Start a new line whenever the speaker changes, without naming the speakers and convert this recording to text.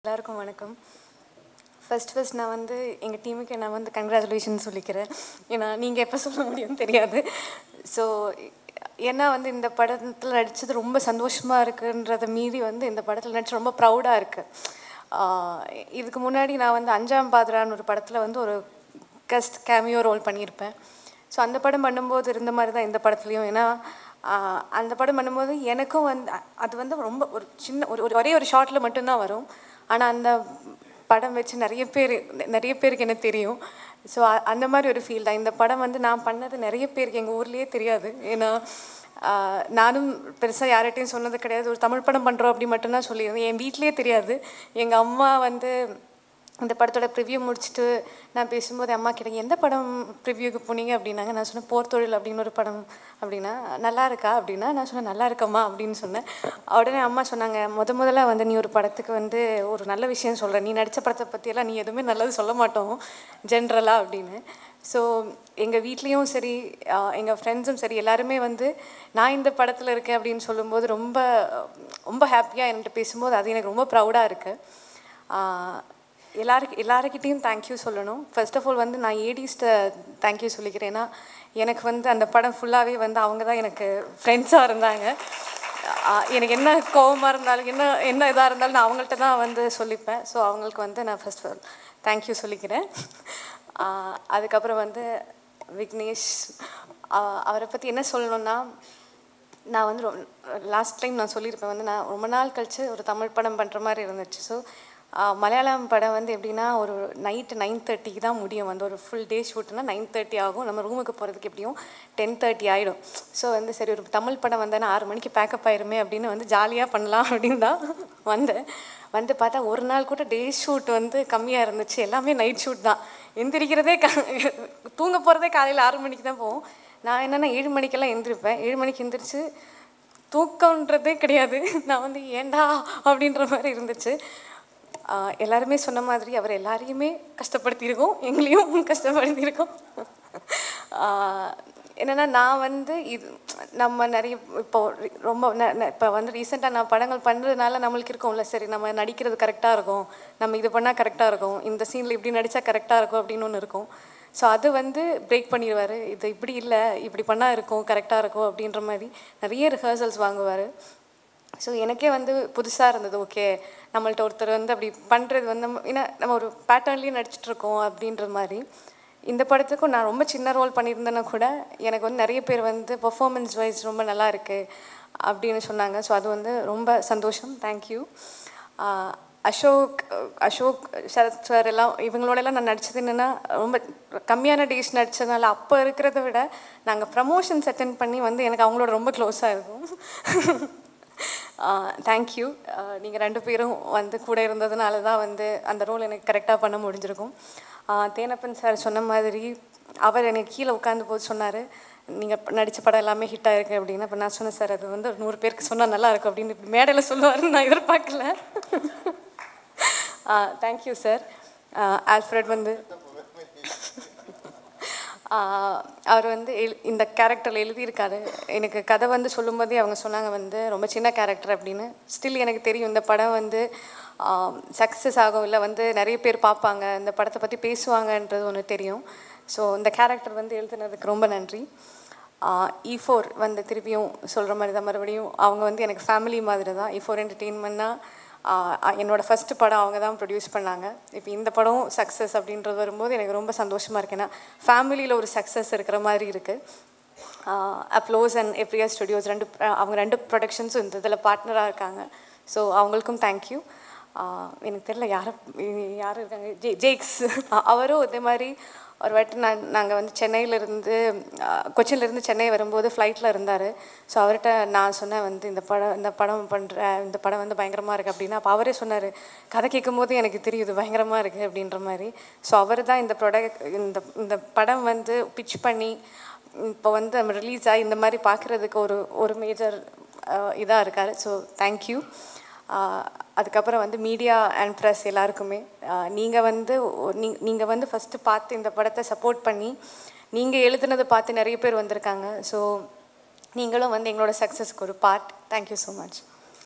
எல்லாருக்கும் வணக்கம் first first நான் வந்து எங்கள் டீமுக்கு நான் வந்து கங்க்ராச்சுலேஷன் சொல்லிக்கிறேன் ஏன்னா நீங்கள் எப்போ சொல்ல முடியும்னு தெரியாது ஸோ ஏன்னா வந்து இந்த படத்தில் நடித்தது ரொம்ப சந்தோஷமாக இருக்குன்றதை மீறி வந்து இந்த படத்தில் நடிச்சு ரொம்ப ப்ரௌடாக இருக்குது இதுக்கு முன்னாடி நான் வந்து அஞ்சாம் பாதிரான்னு ஒரு படத்தில் வந்து ஒரு கஸ்ட் கேமியோ ரோல் பண்ணியிருப்பேன் ஸோ அந்த படம் பண்ணும்போது இருந்த மாதிரி தான் இந்த படத்துலையும் ஏன்னா ஆஹ், அந்த படம் பண்ணும்போது எனக்கும் வந்து அ- அது வந்து ரொம்ப ஒரு சின்ன ஒரு ஒரு- ஒரே ஒரு ஷார்ட்டில் மட்டும்தான் வரும் ஆனால் அந்த படம் வச்சு நிறைய பேர் நெ- நிறைய பேருக்கு எனக்கு தெரியும் ஸோ அந்த மாதிரி ஒரு ஃபீல் தான் இந்த படம் வந்து நான் பண்ணது நிறைய பேருக்கு எங்கள் ஊர்லேயே தெரியாது ஏன்னா ஆஹ், நானும் பெருசாக யார்கிட்டையும் சொன்னது கிடையாது ஒரு தமிழ் படம் பண்ணுறோம் அப்படி மட்டும்தான் சொல்லியிருந்தேன் என் வீட்லேயே தெரியாது எங்கள் அம்மா வந்து இந்த படத்தோட ப்ரிவ்யூ முடிச்சுட்டு நான் பேசும்போது அம்மா கிட்ட எந்த படம் ப்ரிவ்யூக்கு போனீங்க அப்படின்னாங்க நான் சொன்னேன் போர் தொழில் அப்படின்னு ஒரு படம் அப்படின்னா நல்லா இருக்கா அப்படின்னா நான் சொன்னேன் நல்லா இருக்கம்மா அப்படின்னு சொன்னேன் உடனே அம்மா சொன்னாங்க முத முதல்ல வந்து நீ ஒரு படத்துக்கு வந்து ஒரு நல்ல விஷயம் சொல்கிற நீ நடித்த படத்தை பற்றியெல்லாம் நீ எதுவுமே நல்லது சொல்ல மாட்டோம் ஜென்ரலாக அப்படின்னு ஸோ எங்கள் வீட்லேயும் சரி எங்கள் ஃப்ரெண்ட்ஸும் சரி எல்லாருமே வந்து நான் இந்த படத்தில் இருக்கேன் அப்படின்னு சொல்லும்போது ரொம்ப ரொம்ப ஹாப்பியாக என்கிட்ட பேசும்போது அது எனக்கு ரொம்ப ப்ரௌடாக இருக்குது எல்லாருக்கு எல்லாருக்கிட்டேயும் தேங்க்யூ சொல்லணும் ஃபர்ஸ்ட் ஆஃப் ஆல் வந்து நான் ஏடிஸ்ட்டை தேங்க்யூ சொல்லிக்கிறேன் ஏன்னா எனக்கு வந்து அந்த படம் ஃபுல்லாகவே வந்து அவங்க தான் எனக்கு ஃப்ரெண்ட்ஸாக இருந்தாங்க ஆஹ் எனக்கு என்ன கோவமாக இருந்தாலும் என்ன என்ன இதாக இருந்தாலும் நான் அவங்கள்ட்ட தான் வந்து சொல்லிப்பேன் ஸோ அவங்களுக்கு வந்து நான் ஃபர்ஸ்ட் தேங்க்யூ சொல்லிக்கிறேன் ஆஹ் அதுக்கப்புறம் வந்து விக்னேஷ் ஆஹ் அவரை பற்றி என்ன சொல்லணும்னா நான் வந்து லாஸ்ட் டைம் நான் சொல்லியிருப்பேன் வந்து நான் ரொம்ப நாள் கழிச்சு ஒரு தமிழ் படம் பண்ணுற மாதிரி இருந்துச்சு ஸோ மலையாளம் படம் வந்து எப்படின்னா ஒரு நைட்டு நைன் தேர்ட்டிக்கு தான் முடியும் வந்து ஒரு ஃபுல் டே ஷூட்னா நைன் தேர்ட்டி ஆகும் நம்ம ரூமுக்கு போகிறதுக்கு எப்படியும் டென் தேர்ட்டி ஆகிடும் ஸோ வந்து சரி ஒரு தமிழ் படம் வந்தேன்னா ஆறு மணிக்கு பேக்கப் ஆயிருமே அப்படின்னு வந்து ஜாலியாக பண்ணலாம் அப்படின்னு தான் வந்தேன் வந்து பார்த்தா ஒரு நாள் கூட டே ஷூட் வந்து கம்மியாக இருந்துச்சு எல்லாமே நைட் ஷூட் தான் எந்திரிக்கிறதே க தூங்க போகிறதே காலையில் ஆறு மணிக்கு தான் போவோம் நான் என்னென்னா ஏழு மணிக்கெல்லாம் எந்திரிப்பேன் ஏழு மணிக்கு எந்திரிச்சு தூக்கம்ன்றதே கிடையாது நான் வந்து ஏண்டா அப்படின்ற மாதிரி இருந்துச்சு ஆஹ் எல்லாருமே சொன்ன மாதிரி அவர் எல்லாரையுமே கஷ்டப்படுத்தியிருக்கோம் எங்களையும் கஷ்டப்படுத்தியிருக்கோம் ஆஹ் என்னன்னா நான் வந்து இது நம்ம நிறைய இப்போ ரொம்ப இப்போ வந்து ரீசெண்டாக நான் படங்கள் பண்ணுறதுனால நம்மளுக்கு இருக்கும்ல சரி நம்ம நடிக்கிறது கரெக்டாக இருக்கும் நம்ம இது பண்ணால் கரெக்டாக இருக்கும் இந்த சீனில் இப்படி நடித்தா கரெக்டாக இருக்கும் அப்படின்னு ஒன்று இருக்கும் ஸோ அது வந்து பிரேக் பண்ணிடுவார் இது இப்படி இல்லை இப்படி பண்ணால் இருக்கும் கரெக்டாக இருக்கும் அப்படின்ற மாதிரி நிறைய ரிஹர்சல்ஸ் வாங்குவார் ஸோ எனக்கே வந்து புதுசாக இருந்தது ஓகே நம்மள்ட்ட ஒருத்தர் வந்து அப்படி பண்ணுறது வந்து நம்ம- ஏன்னா நம்ம ஒரு பேட்டர்ன்லேயே நடிச்சிட்ருக்கோம் அப்படின்ற மாதிரி இந்த படத்துக்கும் நான் ரொம்ப சின்ன ரோல் பண்ணியிருந்தேன்னா கூட எனக்கு வந்து நிறைய பேர் வந்து பெர்ஃபார்மன்ஸ் வைஸ் ரொம்ப நல்லா இருக்கு அப்படின்னு சொன்னாங்க ஸோ அது வந்து ரொம்ப சந்தோஷம் தேங்க்யூ அசோக் அசோக் சரத் சார் எல்லாம் இவங்களோட எல்லாம் நான் நடிச்சது என்னென்னா ரொம்ப கம்மியான டேஸ் நடிச்சதுனால அப்போ இருக்கிறத விட நாங்கள் ப்ரமோஷன்ஸ் அட்டென்ட் பண்ணி வந்து எனக்கு அவங்களோட ரொம்ப க்ளோஸாக இருக்கும் தேங்க்யூ நீங்கள் ரெண்டு பேரும் வந்து கூட இருந்ததுனால தான் வந்து அந்த ரோல் எனக்கு கரெக்டாக பண்ண முடிஞ்சிருக்கும் ஆஹ் தேனப்பன் சார் சொன்ன மாதிரி அவர் எனக்கு கீழே உட்காந்து போது சொன்னார் நீங்கள் நடித்த படம் எல்லாமே ஹிட் ஆயிருக்கு அப்படின்னு அப்போ நான் சொன்னேன் சார் அது வந்து ஒரு நூறு பேருக்கு சொன்னால் நல்லா இருக்கும் அப்படின்னு இப்படி மேடையில் சொல்லுவாருன்னு நான் எதிர்பார்க்கல தேங்க்யூ சார் ஆல்ஃப்ரெட் வந்து ஆஹ் அவர் வந்து எழு இந்த கேரக்டரில் எழுதியிருக்காரு எனக்கு கதை வந்து சொல்லும்போதே அவங்க சொன்னாங்க வந்து ரொம்ப சின்ன கேரக்டர் அப்படின்னு ஸ்டில் எனக்கு தெரியும் இந்த படம் வந்து சக்ஸஸ் ஆகும் இல்லை வந்து நிறைய பேர் பார்ப்பாங்க இந்த படத்தை பற்றி பேசுவாங்கன்றது ஒன்று தெரியும் ஸோ இந்த கேரக்டர் வந்து எழுதுனதுக்கு ரொம்ப நன்றி இ ஃபோர் வந்து திருப்பியும் சொல்கிற மாதிரி தான் மறுபடியும் அவங்க வந்து எனக்கு ஃபேமிலி மாதிரி தான் இ ஃபோர் என்டர்டெயின்மெண்ட்னா என்னோட ஃபஸ்ட்டு படம் அவங்க தான் ப்ரொடியூஸ் பண்ணாங்க இப்போ இந்த படம் சக்ஸஸ் அப்படின்றது வரும்போது எனக்கு ரொம்ப சந்தோஷமாக இருக்கு ஏன்னா ஃபேமிலியில் ஒரு சக்ஸஸ் இருக்கிற மாதிரி இருக்குது அப்ளோஸ் அண்ட் எப்ரியா ஸ்டுடியோஸ் ரெண்டு அஹ் அவங்க ரெண்டு ப்ரொடக்ஷன்ஸும் இந்த இதில் பார்ட்னராக இருக்காங்க ஸோ அவங்களுக்கும் தேங்க்யூ எனக்கு தெரியல யார் யார் இருக்காங்க ஜே ஜேக்ஸ் அவரும் இதே மாதிரி ஒரு வாட்டி நான் நாங்கள் வந்து சென்னையிலேருந்து கொச்சின்லேருந்து சென்னை வரும்போது ஃப்ளைட்டில் இருந்தார் ஸோ அவர்கிட்ட நான் சொன்னேன் வந்து இந்த படம் இந்த படம் பண்ணுறேன் இந்த படம் வந்து பயங்கரமாக இருக்குது அப்படின்னா அப்போ அவரே சொன்னார் கதை கேட்கும்போது எனக்கு தெரியுது பயங்கரமாக இருக்குது அப்படின்ற மாதிரி ஸோ அவர் தான் இந்த ப்ராடக்ட் இந்த இந்த படம் வந்து பிச் பண்ணி இப்போ வந்து நம்ம ரிலீஸ் ஆகி இந்த மாதிரி பார்க்குறதுக்கு ஒரு ஒரு மேஜர் இதாக இருக்கார் ஸோ தேங்க்யூ அதுக்கப்புறம் வந்து மீடியா அண்ட் ப்ரெஸ் எல்லாருக்குமே நீங்கள் வந்து நீங்கள் வந்து ஃபஸ்ட்டு பார்த்து இந்த படத்தை சப்போர்ட் பண்ணி நீங்கள் எழுதுனதை பார்த்து நிறைய பேர் வந்திருக்காங்க ஸோ நீங்களும் வந்து எங்களோட சக்ஸஸ்க்கு ஒரு பார்ட் தேங்க்யூ ஸோ மச்